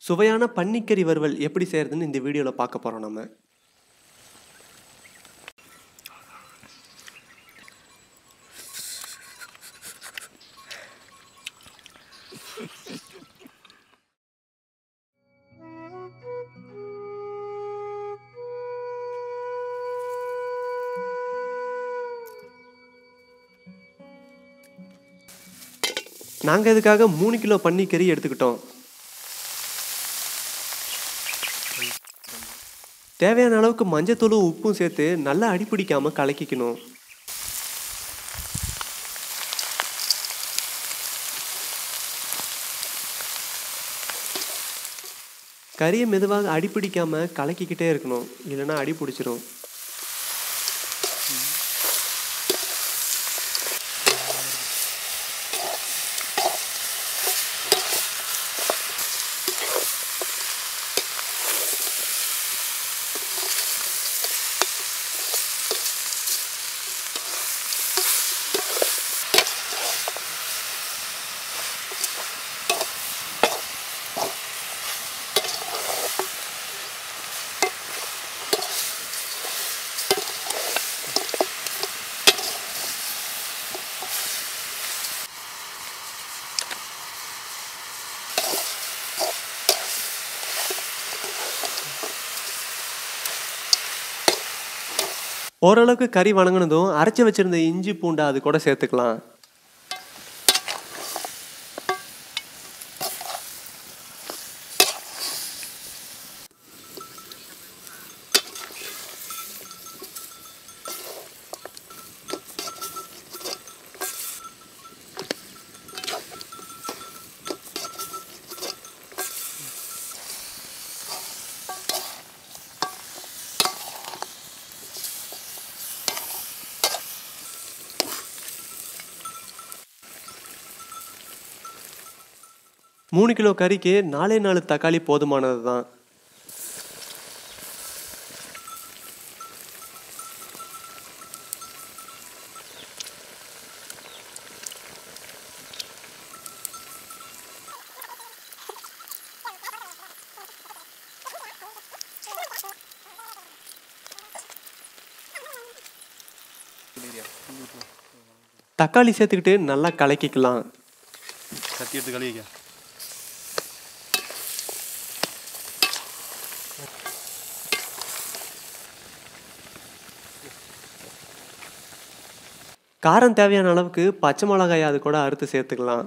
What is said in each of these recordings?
சுவையான பன்னிக்கறி வறுவல் எப்படி செய்கிறதுன்னு இந்த வீடியோவில் பார்க்க போகிறோம் நம்ம நாங்கள் இதுக்காக மூணு கிலோ பன்னிக்கறி எடுத்துக்கிட்டோம் தேவையான அளவுக்கு மஞ்சத்தூளும் உப்பும் சேர்த்து நல்லா அடிப்பிடிக்காமல் கலக்கிக்கணும் கறியை மெதுவாக அடிப்பிடிக்காமல் கலக்கிக்கிட்டே இருக்கணும் இல்லைன்னா அடி பிடிச்சிரும் ஓரளவுக்கு கறி வணங்கினதும் அரைச்சி வச்சிருந்த இஞ்சி பூண்டை அது கூட சேர்த்துக்கலாம் மூணு கிலோ கறிக்கு நாலே நாலு தக்காளி போதுமானது தான் தக்காளி சேர்த்துக்கிட்டு நல்லா கலக்கிக்கலாம் கத்தி எடுத்து கழுவிக்க காரம் தேவையான அளவுக்கு பச்சை மிளகாய் அது கூட அறுத்து சேர்த்துக்கலாம்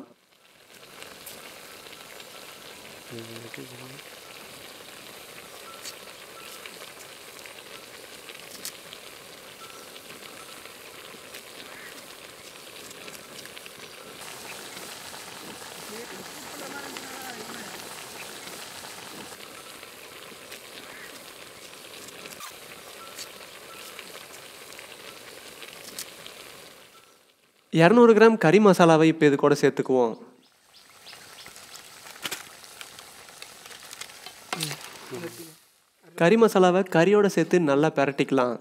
இரநூறு கிராம் கறி மசாலாவை இப்போ இது கூட சேர்த்துக்குவோம் கறி மசாலாவை கறியோட சேர்த்து நல்லா பிரட்டிக்கலாம்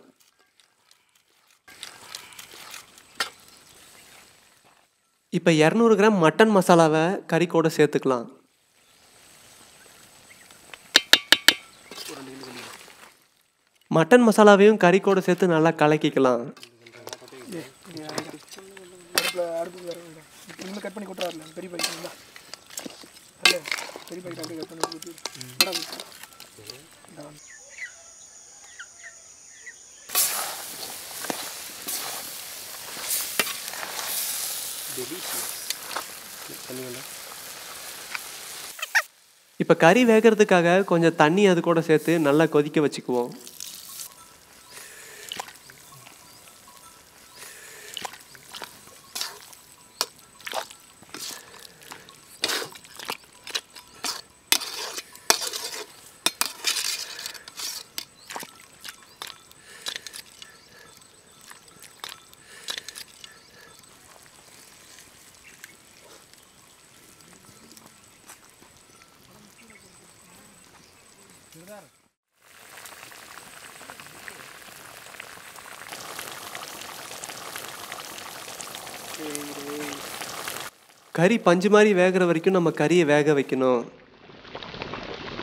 இப்போ இரநூறு கிராம் மட்டன் மசாலாவை கறி கூட சேர்த்துக்கலாம் மட்டன் மசாலாவையும் கறி கூட சேர்த்து நல்லா கலக்கிக்கலாம் அடுப்பில் அடுப்பு வேறு இன்னும் கட் பண்ணி கொட்டுறாருல பெரிய பாக்கெட் தான் அல்ல பெரிய பாக்கெட் அப்படியே கட் பண்ணி கொட்டி இப்போ கறி வேகிறதுக்காக கொஞ்சம் தண்ணி அது கூட சேர்த்து நல்லா கொதிக்க வச்சுக்குவோம் கறி பஞ்சு மாதிரி வேகிற வரைக்கும் நம்ம கறியை வேக வைக்கணும்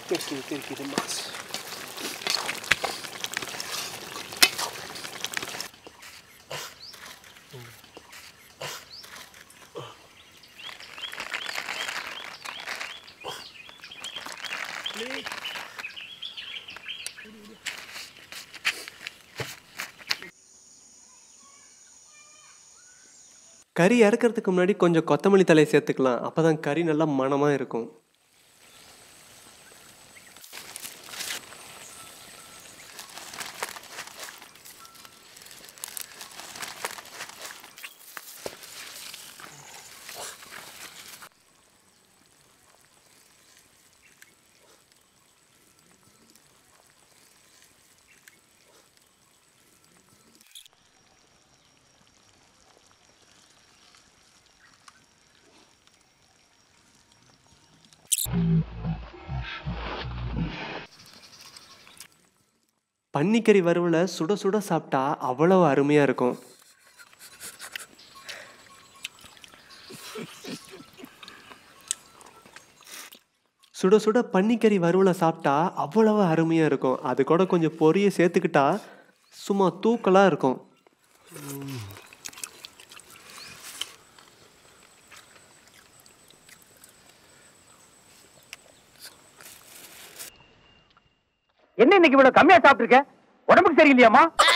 Perché, perché del mazzo. கறி இறக்கறதுக்கு முன்னாடி கொஞ்சம் கொத்தமல்லி தலையை சேர்த்துக்கலாம் அப்போ தான் கறி நல்லா மணமாக இருக்கும் பன்னிக்கறி வறுவலை சுட சுட சாப்பிட்டா அவ்வளோ அருமையாக இருக்கும் சுட சுட பன்னிக்கறி வறுவலை சாப்பிட்டா அவ்வளவு அருமையாக இருக்கும் அது கூட கொஞ்சம் பொரியை சேர்த்துக்கிட்டா சும்மா தூக்கலாக இருக்கும் என்ன இன்னைக்கு இவ்வளவு கம்மியா சாப்பிட்டுருக்க உடம்புக்கு சரியில்லையாமா